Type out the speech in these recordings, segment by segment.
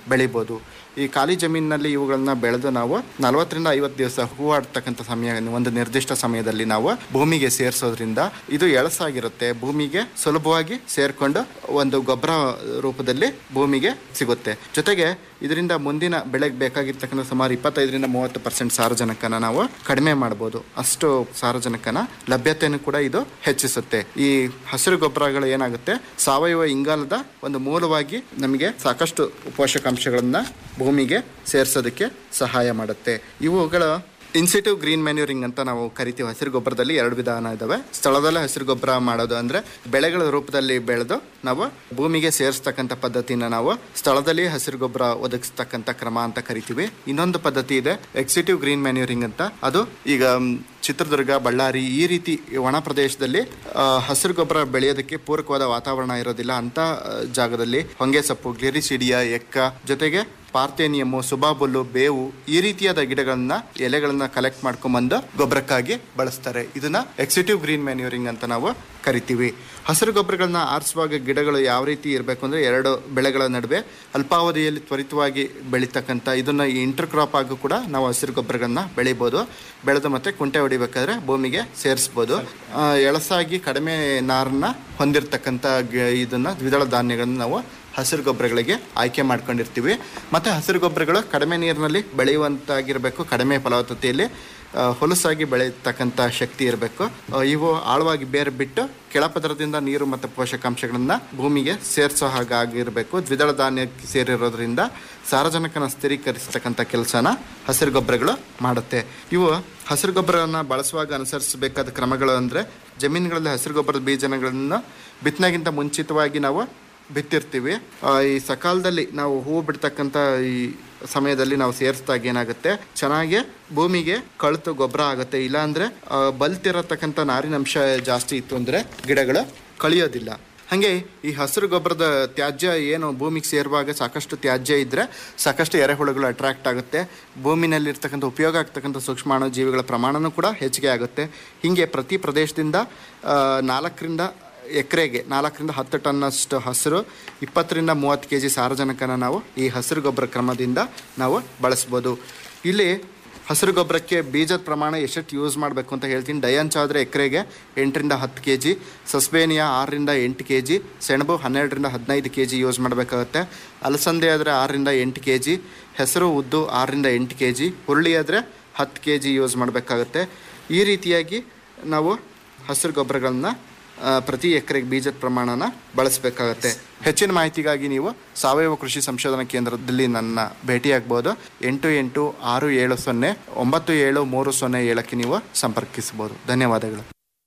ಬೆಳಿಬೋದು ಈ ಖಾಲಿ ಜಮೀನಿನಲ್ಲಿ ಇವುಗಳನ್ನ ಬೆಳೆದು ನಾವು ನಲವತ್ತರಿಂದ ಐವತ್ತು ದಿವಸ ಹೂವಾಡ್ತಕ್ಕಂಥ ಸಮಯ ಒಂದು ನಿರ್ದಿಷ್ಟ ಸಮಯದಲ್ಲಿ ನಾವು ಭೂಮಿಗೆ ಸೇರಿಸೋದ್ರಿಂದ ಇದು ಎಳಸಾಗಿರುತ್ತೆ ಭೂಮಿಗೆ ಸುಲಭವಾಗಿ ಸೇರ್ಕೊಂಡು ಒಂದು ಗೊಬ್ಬರ ರೂಪದಲ್ಲಿ ಭೂಮಿಗೆ ಸಿಗುತ್ತೆ ಜೊತೆಗೆ ಇದರಿಂದ ಮುಂದಿನ ಬೆಳೆಗೆ ಬೇಕಾಗಿರ್ತಕ್ಕಂಥ ಸುಮಾರು ಇಪ್ಪತ್ತೈದರಿಂದ ಮೂವತ್ತು ಪರ್ಸೆಂಟ್ ಸಾರಜನಕನ ನಾವು ಕಡಿಮೆ ಮಾಡ್ಬೋದು ಅಷ್ಟು ಸಾರಜನಕನ ಲಭ್ಯತೆಯನ್ನು ಕೂಡ ಇದು ಹೆಚ್ಚಿಸುತ್ತೆ ಈ ಹಸಿರು ಗೊಬ್ಬರಗಳು ಏನಾಗುತ್ತೆ ಸಾವಯವ ಇಂಗಾಲದ ಒಂದು ಮೂಲವಾಗಿ ನಮಗೆ ಸಾಕಷ್ಟು ಪೋಷಕಾಂಶಗಳನ್ನ ಭೂಮಿಗೆ ಸೇರಿಸೋದಕ್ಕೆ ಸಹಾಯ ಮಾಡುತ್ತೆ ಇವುಗಳ ಇನ್ಸಿಟಿವ್ ಗ್ರೀನ್ ಮ್ಯಾನ್ಯೂರಿಂಗ್ ಅಂತ ನಾವು ಕರಿತೀವಿ ಹಸಿರು ಗೊಬ್ಬರದಲ್ಲಿ ಎರಡು ವಿಧಾನ ಇದಾವೆ ಸ್ಥಳದಲ್ಲೇ ಹಸಿರು ಗೊಬ್ಬರ ಮಾಡೋದು ಅಂದ್ರೆ ಬೆಳೆಗಳ ರೂಪದಲ್ಲಿ ಬೆಳೆದು ನಾವು ಭೂಮಿಗೆ ಸೇರಿಸ್ತಕ್ಕಂಥ ಪದ್ಧತಿನ ನಾವು ಸ್ಥಳದಲ್ಲಿ ಹಸಿರು ಗೊಬ್ಬರ ಒದಗಿಸ್ತಕ್ಕಂಥ ಕ್ರಮ ಅಂತ ಕರಿತೀವಿ ಇನ್ನೊಂದು ಪದ್ಧತಿ ಇದೆ ಎಕ್ಸಿಟಿವ್ ಗ್ರೀನ್ ಮ್ಯಾನ್ಯೂರಿಂಗ್ ಅಂತ ಅದು ಈಗ ಮ್, ಚಿತ್ರದುರ್ಗ ಬಳ್ಳಾರಿ ಈ ರೀತಿ ಒಣ ಪ್ರದೇಶದಲ್ಲಿ ಆ, ಹಸಿರು ಗೊಬ್ಬರ ಬೆಳೆಯೋದಕ್ಕೆ ಪೂರಕವಾದ ವಾತಾವರಣ ಇರೋದಿಲ್ಲ ಅಂತ ಆ, ಜಾಗದಲ್ಲಿ ಹೊಂಗೆ ಸೊಪ್ಪು ಗ್ಲಿರಿಸಿಡಿಯಾ ಎಕ್ಕ ಜೊತೆಗೆ ಪಾರ್ಥೇನಿಯಮ್ಮು ಸುಬಾಬುಲ್ಲು ಬೇವು ಈ ರೀತಿಯಾದ ಗಿಡಗಳನ್ನ ಎಲೆಗಳನ್ನ ಕಲೆಕ್ಟ್ ಮಾಡ್ಕೊಂಬಂದು ಗೊಬ್ಬರಕ್ಕಾಗಿ ಬಳಸ್ತಾರೆ ಇದನ್ನ ಎಕ್ಸಿಟಿವ್ ಗ್ರೀನ್ ಮ್ಯಾನ್ಯೂರಿಂಗ್ ಅಂತ ನಾವು ಕರಿತೀವಿ ಹಸಿರು ಗೊಬ್ಬರಗಳನ್ನ ಆರಿಸುವಾಗ ಗಿಡಗಳು ಯಾವ ರೀತಿ ಇರಬೇಕು ಅಂದ್ರೆ ಎರಡು ಬೆಳೆಗಳ ನಡುವೆ ಅಲ್ಪಾವಧಿಯಲ್ಲಿ ತ್ವರಿತವಾಗಿ ಬೆಳೀತಕ್ಕಂಥ ಇದನ್ನ ಇಂಟರ್ ಕ್ರಾಪ್ ಆಗಿ ಕೂಡ ನಾವು ಹಸಿರು ಗೊಬ್ಬರಗಳನ್ನ ಬೆಳಿಬೋದು ಬೆಳೆದು ಮತ್ತೆ ಕುಂಟೆ ಹೊಡಿಬೇಕಾದ್ರೆ ಭೂಮಿಗೆ ಸೇರಿಸ್ಬೋದು ಆ, ಎಳಸಾಗಿ ಕಡಿಮೆ ನಾರನ್ನ ಹೊಂದಿರತಕ್ಕಂಥ ಗಿ- ಇದನ್ನ ದ್ವಿದಳ ಧಾನ್ಯಗಳನ್ನ ನಾವು ಹಸಿರು ಗೊಬ್ಬರಗಳಿಗೆ ಆಯ್ಕೆ ಮಾಡ್ಕೊಂಡಿರ್ತೀವಿ ಮತ್ತು ಹಸಿರು ಗೊಬ್ಬರಗಳು ಕಡಿಮೆ ನೀರಿನಲ್ಲಿ ಬೆಳೆಯುವಂತಾಗಿರಬೇಕು ಕಡಿಮೆ ಫಲವತ್ತತೆಯಲ್ಲಿ ಆ, ಹೊಲಸಾಗಿ ಬೆಳೆಯತಕ್ಕಂಥ ಶಕ್ತಿ ಇರಬೇಕು ಇವು ಆಳವಾಗಿ ಬೇರೆ ಬಿಟ್ಟು ಕೆಳಪದರದಿಂದ ನೀರು ಮತ್ತು ಪೋಷಕಾಂಶಗಳನ್ನ ಭೂಮಿಗೆ ಸೇರಿಸೋ ಹಾಗಾಗಿರಬೇಕು ದ್ವಿದಳ ಧಾನ್ಯಕ್ಕೆ ಸೇರಿರೋದ್ರಿಂದ ಸಾರಜನಕನ ಸ್ಥಿರೀಕರಿಸ್ತಕ್ಕಂಥ ಕೆಲಸನ ಹಸಿರು ಗೊಬ್ಬರಗಳು ಮಾಡುತ್ತೆ ಇವು ಹಸಿರು ಗೊಬ್ಬರನ ಬಳಸುವಾಗ ಅನುಸರಿಸಬೇಕಾದ ಕ್ರಮಗಳು ಅಂದರೆ ಜಮೀನುಗಳಲ್ಲಿ ಹಸಿರು ಗೊಬ್ಬರದ ಬೀಜಗಳನ್ನು ಬಿತ್ತನೆಗಿಂತ ಮುಂಚಿತವಾಗಿ ನಾವು ಬಿತ್ತಿರ್ತೀವಿ ಆ, ಈ ಸಕಾಲದಲ್ಲಿ ನಾವು ಹೂವು ಬಿಡ್ತಕ್ಕಂಥ ಈ ಸಮಯದಲ್ಲಿ ನಾವು ಸೇರಿಸಿದಾಗ ಏನಾಗುತ್ತೆ ಚೆನ್ನಾಗಿ ಭೂಮಿಗೆ ಕಳುತು ಗೊಬ್ಬರ ಆಗುತ್ತೆ ಇಲ್ಲಾಂದ್ರೆ ಆ, ಬಲ್ತಿರತಕ್ಕಂಥ ನಾರಿನಂಶ ಜಾಸ್ತಿ ಇತ್ತು ಅಂದ್ರೆ ಗಿಡಗಳು ಕಳಿಯೋದಿಲ್ಲ ಹಾಗೆ ಈ ಹಸಿರು ಗೊಬ್ಬರದ ತ್ಯಾಜ್ಯ ಏನು ಭೂಮಿಗೆ ಸೇರುವಾಗ ಸಾಕಷ್ಟು ತ್ಯಾಜ್ಯ ಇದ್ದರೆ ಸಾಕಷ್ಟು ಎರೆಹುಳುಗಳು ಅಟ್ರಾಕ್ಟ್ ಆಗುತ್ತೆ ಭೂಮಿನಲ್ಲಿರ್ತಕ್ಕಂಥ ಉಪಯೋಗ ಆಗ್ತಕ್ಕಂಥ ಸೂಕ್ಷ್ಮಾಣು ಜೀವಿಗಳ ಪ್ರಮಾಣನೂ ಕೂಡ ಹೆಚ್ಚಿಗೆ ಆಗುತ್ತೆ ಹೀಗೆ ಪ್ರತಿ ಪ್ರದೇಶದಿಂದ ಆ, ನಾಲ್ಕರಿಂದ ಎಕರೆಗೆ ನಾಲ್ಕರಿಂದ ಹತ್ತು ಟನ್ನಷ್ಟು ಹಸಿರು ಇಪ್ಪತ್ತರಿಂದ ಮೂವತ್ತು ಕೆ ಜಿ ಸಾರಜನಕನ ನಾವು ಈ ಹಸಿರು ಗೊಬ್ಬರ ಕ್ರಮದಿಂದ ನಾವು ಬಳಸ್ಬೋದು ಇಲ್ಲಿ ಹಸಿರು ಗೊಬ್ಬರಕ್ಕೆ ಬೀಜದ ಪ್ರಮಾಣ ಎಷ್ಟೆಷ್ಟು ಯೂಸ್ ಮಾಡಬೇಕು ಅಂತ ಹೇಳ್ತೀನಿ ಡಯಂಚ್ ಆದರೆ ಎಕರೆಗೆ ಎಂಟರಿಂದ ಹತ್ತು ಕೆ ಜಿ ಸಸ್ಬೇನಿಯಾ ಆರರಿಂದ ಎಂಟು ಕೆ ಜಿ ಸೆಣಬು ಹನ್ನೆರಡರಿಂದ ಹದಿನೈದು ಕೆ ಜಿ ಯೂಸ್ ಮಾಡಬೇಕಾಗುತ್ತೆ ಅಲಸಂದೆ ಆದರೆ ಆರರಿಂದ ಎಂಟು ಕೆ ಜಿ ಹೆಸರು ಉದ್ದು ಆರರಿಂದ ಎಂಟು ಕೆ ಜಿ ಹುರುಳಿ ಆದರೆ ಹತ್ತು ಕೆ ಜಿ ಯೂಸ್ ಮಾಡಬೇಕಾಗುತ್ತೆ ಈ ರೀತಿಯಾಗಿ ನಾವು ಹಸಿರು ಗೊಬ್ಬರಗಳನ್ನ ಆ, ಪ್ರತಿ ಎಕರೆಗೆ ಬೀಜದ ಪ್ರಮಾಣನ ಬಳಸಬೇಕಾಗತ್ತೆ ಹೆಚ್ಚಿನ ಮಾಹಿತಿಗಾಗಿ ನೀವು ಸಾವಯವ ಕೃಷಿ ಸಂಶೋಧನಾ ಕೇಂದ್ರದಲ್ಲಿ ನನ್ನ ಭೇಟಿಯಾಗ್ಬೋದು ಎಂಟು ಎಂಟು ಆರು ಏಳು ಸೊನ್ನೆ ಒಂಬತ್ತು ಏಳು ಮೂರು ಸೊನ್ನೆ ಏಳಕ್ಕೆ ನೀವು ಸಂಪರ್ಕಿಸಬಹುದು ಧನ್ಯವಾದಗಳು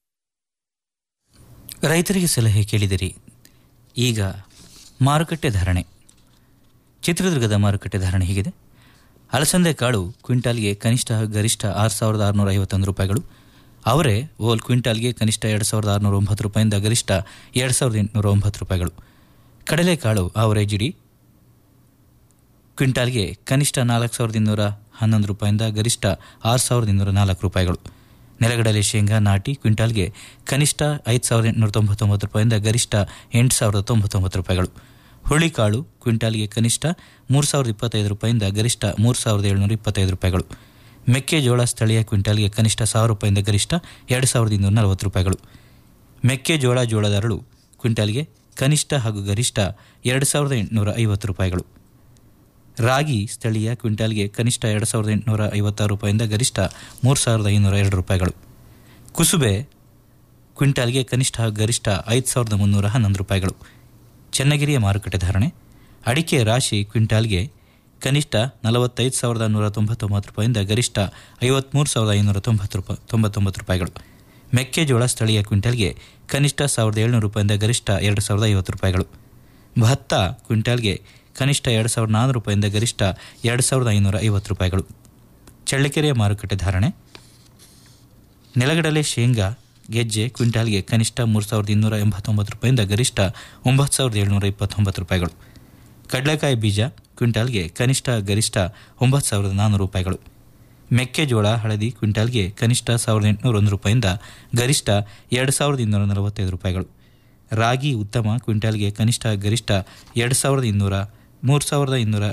ರೈತರಿಗೆ ಸಲಹೆ ಕೇಳಿದಿರಿ ಈಗ ಮಾರುಕಟ್ಟೆ ಧಾರಣೆ ಚಿತ್ರದುರ್ಗದ ಮಾರುಕಟ್ಟೆ ಧಾರಣೆ ಹೀಗಿದೆ ಅಲಸಂದೆ ಕಾಳು ಕ್ವಿಂಟಾಲ್ಗೆ ಕನಿಷ್ಠ ಗರಿಷ್ಠ ಆರು ಸಾವಿರದ ಆರುನೂರ ಐವತ್ತೊಂದು ರೂಪಾಯಿಗಳು ಅವರೇ ಓಲ್ ಕ್ವಿಂಟಾಲ್ಗೆ ಕನಿಷ್ಠ ಎರಡು ಸಾವಿರದ ಆರುನೂರ ಒಂಬತ್ತು ರೂಪಾಯಿಂದ ಗರಿಷ್ಠ ಎರಡು ಸಾವಿರದ ಎಂಟುನೂರ ಒಂಬತ್ತು ರೂಪಾಯಿಗಳು ಕಡಲೆಕಾಳು ಅವರೇ ಜಿಡಿ ಕ್ವಿಂಟಾಲ್ಗೆ ಕನಿಷ್ಠ ನಾಲ್ಕು ಸಾವಿರದ ಇನ್ನೂರ ಹನ್ನೊಂದು ರೂಪಾಯಿಂದ ಗರಿಷ್ಠ ಆರು ಸಾವಿರದ ಇನ್ನೂರ ನಾಲ್ಕು ರೂಪಾಯಿಗಳು ನೆಲಗಡಲೆ ಶೇಂಗಾ ನಾಟಿ ಕ್ವಿಂಟಾಲ್ಗೆ ಕನಿಷ್ಠ ಐದು ಸಾವಿರದ ಎಂಟುನೂರ ತೊಂಬತ್ತೊಂಬತ್ತು ರೂಪಾಯಿಂದ ಗರಿಷ್ಠ ಎಂಟು ಸಾವಿರದ ತೊಂಬತ್ತೊಂಬತ್ತು ರೂಪಾಯಿಗಳು ಹುರುಳಿಕಾಳು ಕ್ವಿಂಟಾಲ್ಗೆ ಕನಿಷ್ಠ ಮೂರು ಸಾವಿರದ ಇಪ್ಪತ್ತೈದು ರೂಪಾಯಿಂದ ಗರಿಷ್ಠ ಮೂರು ಸಾವಿರದ ಏಳುನೂರ ಇಪ್ಪತ್ತೈದು ರೂಪಾಯಿಗಳು ಮೆಕ್ಕೆಜೋಳ ಸ್ಥಳೀಯ ಕ್ವಿಂಟಾಲ್ಗೆ ಕನಿಷ್ಠ ಸಾವಿರ ರೂಪಾಯಿಂದ ಗರಿಷ್ಠ ಎರಡು ಸಾವಿರದ ಇನ್ನೂರ ನಲವತ್ತು ರೂಪಾಯಿಗಳು ಮೆಕ್ಕೆಜೋಳ ಜೋಳದಾರಳು ಕ್ವಿಂಟಾಲ್ಗೆ ಕನಿಷ್ಠ ಹಾಗೂ ಗರಿಷ್ಠ ಎರಡು ಸಾವಿರದ ಎಂಟುನೂರ ಐವತ್ತು ರೂಪಾಯಿಗಳು ರಾಗಿ ಸ್ಥಳೀಯ ಕ್ವಿಂಟಾಲ್ಗೆ ಕನಿಷ್ಠ ಎರಡು ಸಾವಿರದ ಎಂಟುನೂರ ಐವತ್ತಾರು ರೂಪಾಯಿಂದ ಗರಿಷ್ಠ ಮೂರು ಸಾವಿರದ ಐನೂರ ಎರಡು ರೂಪಾಯಿಗಳು ಕುಸುಬೆ ಕ್ವಿಂಟಾಲ್ಗೆ ಕನಿಷ್ಠ ಹಾಗೂ ಗರಿಷ್ಠ ಐದು ಸಾವಿರದ ಮುನ್ನೂರ ಹನ್ನೊಂದು ರೂಪಾಯಿಗಳು ಚನ್ನಗಿರಿಯ ಮಾರುಕಟ್ಟೆ ಧಾರಣೆ ಅಡಿಕೆ ರಾಶಿ ಕ್ವಿಂಟಾಲ್ಗೆ ಕನಿಷ್ಠ ನಲವತ್ತೈದು ಸಾವಿರದ ನೂರ ತೊಂಬತ್ತೊಂಬತ್ತು ರೂಪಾಯಿಂದ ಗರಿಷ್ಠ ಐವತ್ತ್ಮೂರು ಸಾವಿರದ ಐನೂರ ತೊಂಬತ್ತು ರೂಪಾಯಿ ತೊಂಬತ್ತೊಂಬತ್ತು ರೂಪಾಯಿಗಳು ಮೆಕ್ಕೆಜೋಳ ಸ್ಥಳೀಯ ಕ್ವಿಂಟಾಲ್ಗೆ ಕನಿಷ್ಠ ಸಾವಿರದ ಏಳ್ನೂರು ರೂಪಾಯಿಂದ ಗರಿಷ್ಠ ಎರಡು ಸಾವಿರದ ಐವತ್ತು ರೂಪಾಯಿಗಳು ಭತ್ತ ಕ್ವಿಂಟಾಲ್ಗೆ ಕನಿಷ್ಠ ಎರಡು ಸಾವಿರದ ನಾನ್ನೂರು ರೂಪಾಯಿಂದ ಗರಿಷ್ಠ ಎರಡು ಸಾವಿರದ ಐನೂರ ಐವತ್ತು ರೂಪಾಯಿಗಳು ಚಳ್ಳಕೆರೆಯ ಮಾರುಕಟ್ಟೆ ಧಾರಣೆ ನೆಲಗಡಲೆ ಶೇಂಗಾ ಗೆಜ್ಜೆ ಕ್ವಿಂಟಾಲ್ಗೆ ಕನಿಷ್ಠ ಮೂರು ಸಾವಿರದ ಇನ್ನೂರ ಎಂಬತ್ತೊಂಬತ್ತು ರೂಪಾಯಿಂದ ಗರಿಷ್ಠ ಒಂಬತ್ತು ಸಾವಿರದ ಏಳುನೂರ ಇಪ್ಪತ್ತೊಂಬತ್ತು ರೂಪಾಯಿಗಳು ಕಡಲೆಕಾಯಿ ಬೀಜ ಕ್ವಿಂಟಾಲ್ಗೆ ಕನಿಷ್ಠ ಗರಿಷ್ಠ ಒಂಬತ್ತು ಸಾವಿರದ ನಾನ್ನೂರು ರೂಪಾಯಿಗಳು ಮೆಕ್ಕೆಜೋಳ ಹಳದಿ ಕ್ವಿಂಟಾಲ್ಗೆ ಕನಿಷ್ಠ ಸಾವಿರದ ಎಂಟುನೂರ ಒಂದು ರೂಪಾಯಿಂದ ಗರಿಷ್ಠ ಎರಡು ಸಾವಿರದ ಇನ್ನೂರ ನಲವತ್ತೈದು ರೂಪಾಯಿಗಳು ರಾಗಿ ಉತ್ತಮ ಕ್ವಿಂಟಾಲ್ಗೆ ಕನಿಷ್ಠ ಗರಿಷ್ಠ ಎರಡು ಸಾವಿರದ ಇನ್ನೂರ ಮೂರು ಸಾವಿರದ ಇನ್ನೂರ